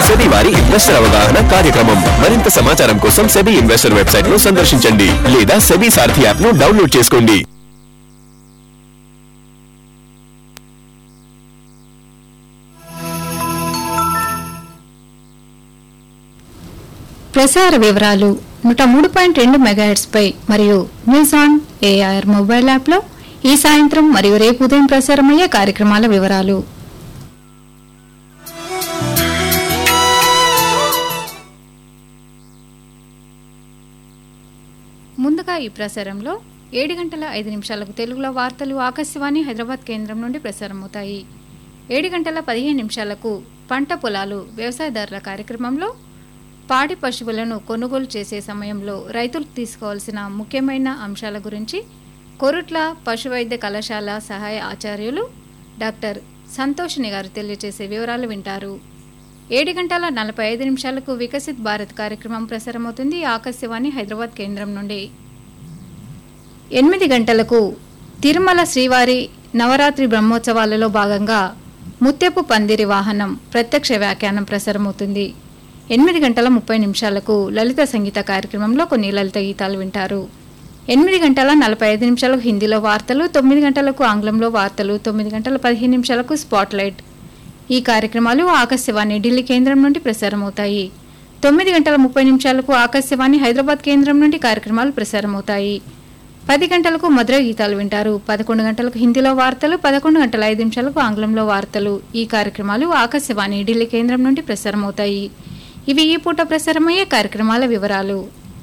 SEBI వారి investor అవగాహన కార్యక్రమం మరింత సమాచారం కోసం సెబీ ఇన్వెస్టర్ వెబ్సైట్ ను సందర్శించండి లేదా సెబీ సారథి యాప్ ను డౌన్లోడ్ చేసుకోండి ప్రసార వివరాలు నూట మూడు పాయింట్ రెండు మెగాహెట్స్ పై మరియు న్యూస్ ఆన్ ఏఆర్ మొబైల్ యాప్లో ఈ సాయంత్రం మరియు రేపు ఉదయం ప్రసారమయ్యే కార్యక్రమాల వివరాలు ముందుగా ఈ ప్రసారంలో ఏడు గంటల ఐదు నిమిషాలకు తెలుగులో వార్తలు ఆకాశవాణి హైదరాబాద్ కేంద్రం నుండి ప్రసారమవుతాయి ఏడు గంటల పదిహేను నిమిషాలకు పంట పొలాలు వ్యవసాయదారుల కార్యక్రమంలో పాడి పశువులను కొనుగోలు చేసే సమయంలో రైతులు తీసుకోవాల్సిన ముఖ్యమైన అంశాల గురించి కొరుట్ల పశువైద్య కళాశాల సహాయ ఆచార్యులు డాక్టర్ సంతోషిని గారు తెలియజేసే వివరాలు వింటారు ఏడు గంటల నలభై ఐదు నిమిషాలకు వికసిత్ భారత్ కార్యక్రమం ప్రసారమవుతుంది ఆకాశవాణి హైదరాబాద్ కేంద్రం నుండి ఎనిమిది గంటలకు తిరుమల శ్రీవారి నవరాత్రి బ్రహ్మోత్సవాలలో భాగంగా ముత్యపు పందిరి వాహనం ప్రత్యక్ష వ్యాఖ్యానం ప్రసారమవుతుంది ఎనిమిది గంటల ముప్పై నిమిషాలకు లలిత సంగీత కార్యక్రమంలో కొన్ని లలిత గీతాలు వింటారు ఎనిమిది గంటల నలభై ఐదు నిమిషాలకు హిందీలో వార్తలు తొమ్మిది గంటలకు ఆంగ్లంలో వార్తలు తొమ్మిది గంటల పదిహేను నిమిషాలకు స్పాట్లైట్ ఈ కార్యక్రమాలు ఆకాశవాణి ఢిల్లీ కేంద్రం నుండి ప్రసారమవుతాయి తొమ్మిది గంటల ముప్పై నిమిషాలకు ఆకాశవాణి హైదరాబాద్ కేంద్రం నుండి కార్యక్రమాలు ప్రసారమవుతాయి పది గంటలకు మధుర గీతాలు వింటారు పదకొండు గంటలకు హిందీలో వార్తలు పదకొండు గంటల ఐదు నిమిషాలకు ఆంగ్లంలో వార్తలు ఈ కార్యక్రమాలు ఆకాశవాణి ఢిల్లీ కేంద్రం నుండి ప్రసారమవుతాయి ఇవి ఈ పూట ప్రసారమయ్యే కార్యక్రమాల వివరాలు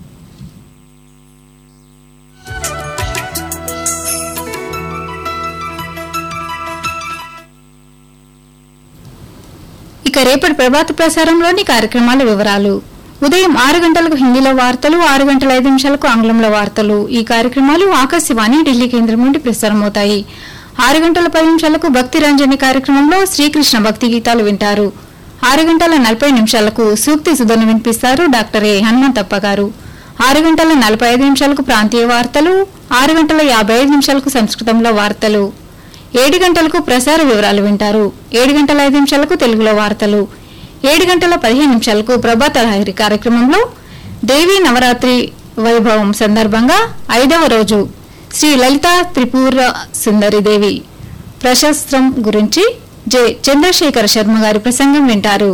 ఇక రేపటి ప్రభాత ప్రసారంలోని కార్యక్రమాల వివరాలు ఉదయం ఆరు గంటలకు హిందీలో వార్తలు ఆరు గంటల ఐదు నిమిషాలకు ఆంగ్లంలో వార్తలు ఈ కార్యక్రమాలు ఆకాశవాణి ఢిల్లీ కేంద్రం నుండి ప్రసారమవుతాయి ఆరు గంటల పది నిమిషాలకు భక్తి రంజని కార్యక్రమంలో శ్రీకృష్ణ భక్తి గీతాలు వింటారు ఆరు గంటల నలభై నిమిషాలకు సూక్తి సుధను వినిపిస్తారు డాక్టర్ ఏ హనుమంతప్ప గారు ఆరు గంటల నలభై ఐదు నిమిషాలకు ప్రాంతీయ వార్తలు ఆరు గంటల యాభై ఐదు నిమిషాలకు సంస్కృతంలో వార్తలు ఏడు గంటలకు ప్రసార వివరాలు వింటారు ఏడు గంటల ఐదు నిమిషాలకు తెలుగులో వార్తలు ఏడు గంటల పదిహేను నిమిషాలకు ప్రభాత లహరి కార్యక్రమంలో దేవీ నవరాత్రి వైభవం సందర్భంగా ఐదవ రోజు శ్రీ లలిత త్రిపుర సుందరిదేవి ప్రశస్త్రం గురించి జె చంద్రశేఖర శర్మ గారి ప్రసంగం వింటారు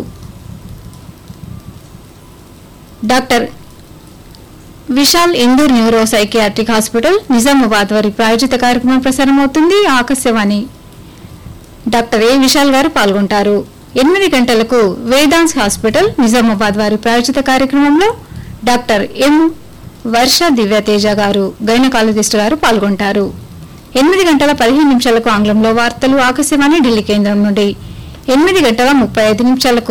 doctor Vishal Indur neuro psychiatric hospital Nizamabad వారి ప్రాయోజిత కార్యక్రమం ప్రసారమవుతుంది ఆకాశవాణి డాక్టర్ ఏ విశాల్ గారు పాల్గొంటారు ఎనిమిది గంటలకు వేదాంశ్ హాస్పిటల్ నిజామాబాద్ వారి ప్రాయోజిత కార్యక్రమంలో డాక్టర్ ఎం వర్ష దివ్యతేజ గారు గైనకాలజిస్ట్ గారు పాల్గొంటారు ఎనిమిది గంటల పదిహేను నిమిషాలకు ఆంగ్లంలో వార్తలు ఆకాశవాణి ఢిల్లీ కేంద్రం నుండి ఎనిమిది గంటల ముప్పై ఐదు నిమిషాలకు